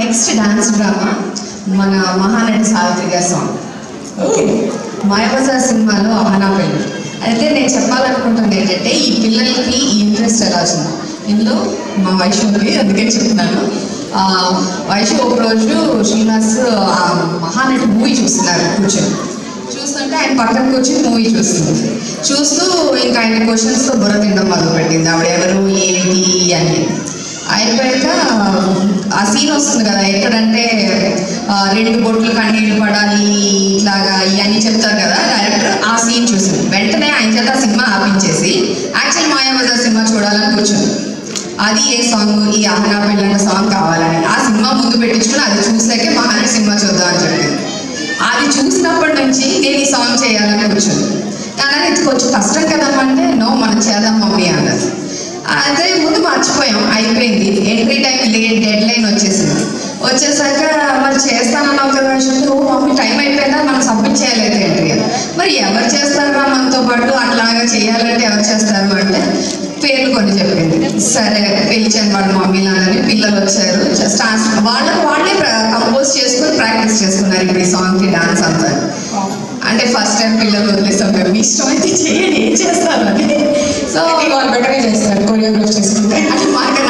Next dance drama మన మహానటి సావిత్రి గారి song okay Mayabazar సినిమాలో అహనా పెళ్ళి అయితే నేను చెప్పాలనుకుంటుంది ఏంటంటే ఈ పిల్లలకి ఈ ఇంట్రెస్ట్ ఎలా వచ్చింది ఇందులో మా వైషు ఉంది అందుకే చెప్తున్నాను ఆ, వైషు ఒక రోజు శ్రీనివాస్ ఆ మహానటి మూవీ చూస్తున్నారు కూర్చొని చూస్తుంటే ఆయన పక్కన కూర్చొని మూవీ చూస్తుంది చూస్తూ ఇంకా ఆయన క్వశ్చన్స్తో బుర్ర తినడం మొదలుపెట్టింది ఆవిడ ఎవరు ఏంటి అని అయిపోయాక ఆ సీన్ వస్తుంది కదా ఎక్కడంటే ఆ, రెండు బొట్లు కన్నీళ్ళు పడాలి ఇట్లాగా ఇవన్నీ చెప్తారు కదా డైరెక్టర్ ఆ సీన్ చూసింది వెంటనే ఆయన చేత ఆ సినిమా ఆపించేసి యాక్చువల్ మాయాబజార్ సినిమా చూడాలని కూర్చుంది అది ఏ సాంగ్ ఈ ఆహనా పెళ్ళన్న సాంగ్ కావాలని ఆ సినిమా ముందు పెట్టించుకుని అది చూసాకే మహానటి సినిమా చూద్దాం అని చెప్పింది అది చూసినప్పటి నుంచి నేను ఈ సాంగ్ చేయాలని కూర్చుంది కానీ ఇది కొంచెం కష్టం కదమ్మా అంటే నో మనం చేద్దాం మమ్మీ అన్నది అదే ముందు మర్చిపోయాం అయిపోయింది entry time late deadline వచ్చేసింది వచ్చేసాక మరి చేస్తానన్నావు కదా అంటే ఓ మమ్మీ టైం అయిపోయిందా మనం సబ్మిట్ చేయలేదు ఎంట్రీ మరి ఎవరు చేస్తారా మనతో పాటు అట్లాగా చేయాలంటే ఎవరు చేస్తారు అంటే పేర్లు కొన్ని చెప్పింది సరే పిలిచాను వాళ్ళ మమ్మీలందరినీ పిల్లలు వచ్చారు జస్ట్ వాళ్ళకి వాళ్ళే కంపోజ్ చేసుకొని ప్రాక్టీస్ చేసుకున్నారు ఇప్పుడు ఈ సాంగ్కి డాన్స్ అంతా అంటే ఫస్ట్ టైం పిల్లలు వదిలేస్తాం మేము మీ ఇష్టం అయితే చేయండి ఏం చేస్తారు అని సో వాళ్ళు బెటర్గా చేస్తారు కొరియోగ్రాఫ్ చేసుకుంటే అంటే మార్కెట్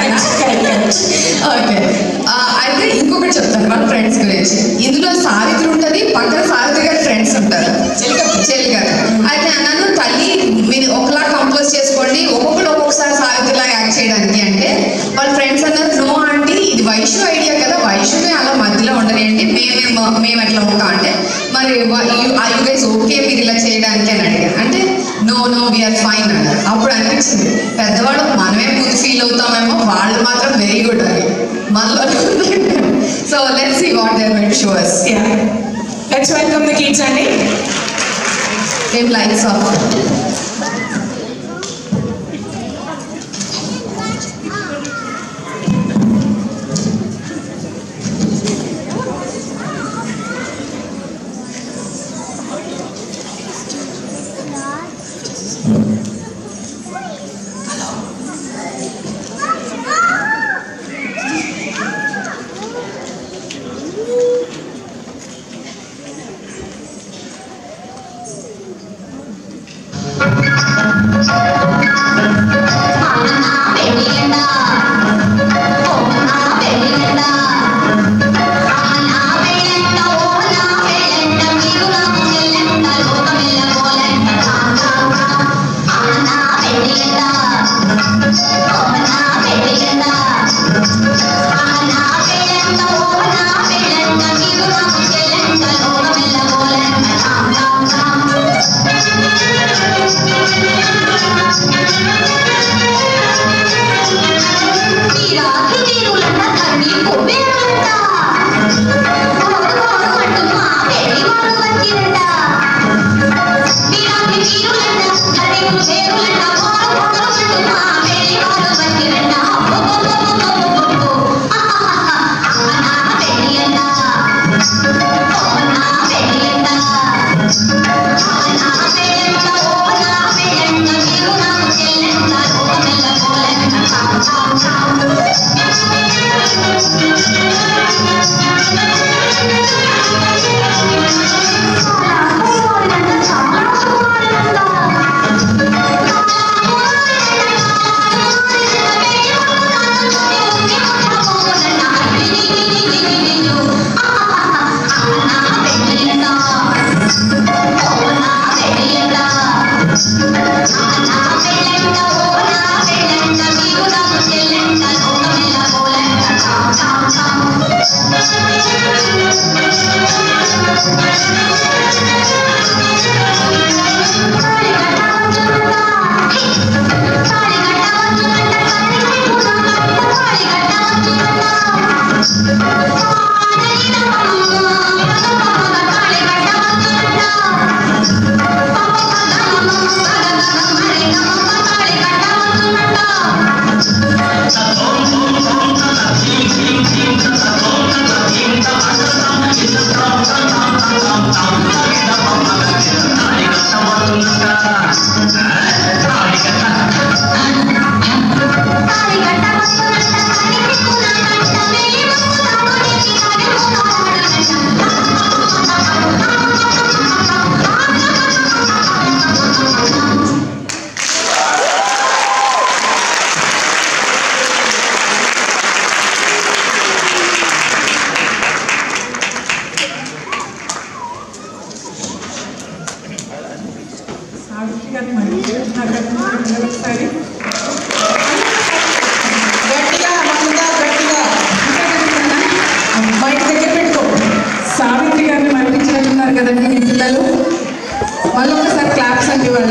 ఓకే అయితే ఇంకొకటి చెప్తాను వాళ్ళ ఫ్రెండ్స్ గురించి ఇందులో సావిత్రి ఉంటుంది పక్కన సావిత్రి గారి ఫ్రెండ్స్ ఉంటారు చెలికత్త. చెలికత్త అయితే అన్నాను తల్లి మీరు ఒకలా కంపోజ్ చేసుకోండి ఒక్కొక్కరు ఒక్కొక్కసారి సావిత్రిలాగా యాక్ట్ చేయడానికి అంటే వాళ్ళ ఫ్రెండ్స్ అన్నారు నో ఆంటీ ఇది వైషు ఐడియా కదా వైషుని అలా మధ్యలో ఉండనియండి మేమే మేము ఎట్లా ఉంటాం అంటే మరి యూ గైస్ ఓకే మీరు ఇలా చేయడానికి అని అడిగారు అంటే నో నో వీఆర్ ఫైన్ అన్నారు అప్పుడు అనిపించింది పెద్దవాళ్ళు మనమే ముందు ఫీల్ అవుతామేమో వాళ్ళు మాత్రం వెరీ గుడ్ అని మనలో so let's see what there met shows let's welcome the kids అండి మేము లైట్స్ ఆఫ్ Thank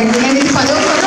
వాళ్ళకి నేను ఇది పదో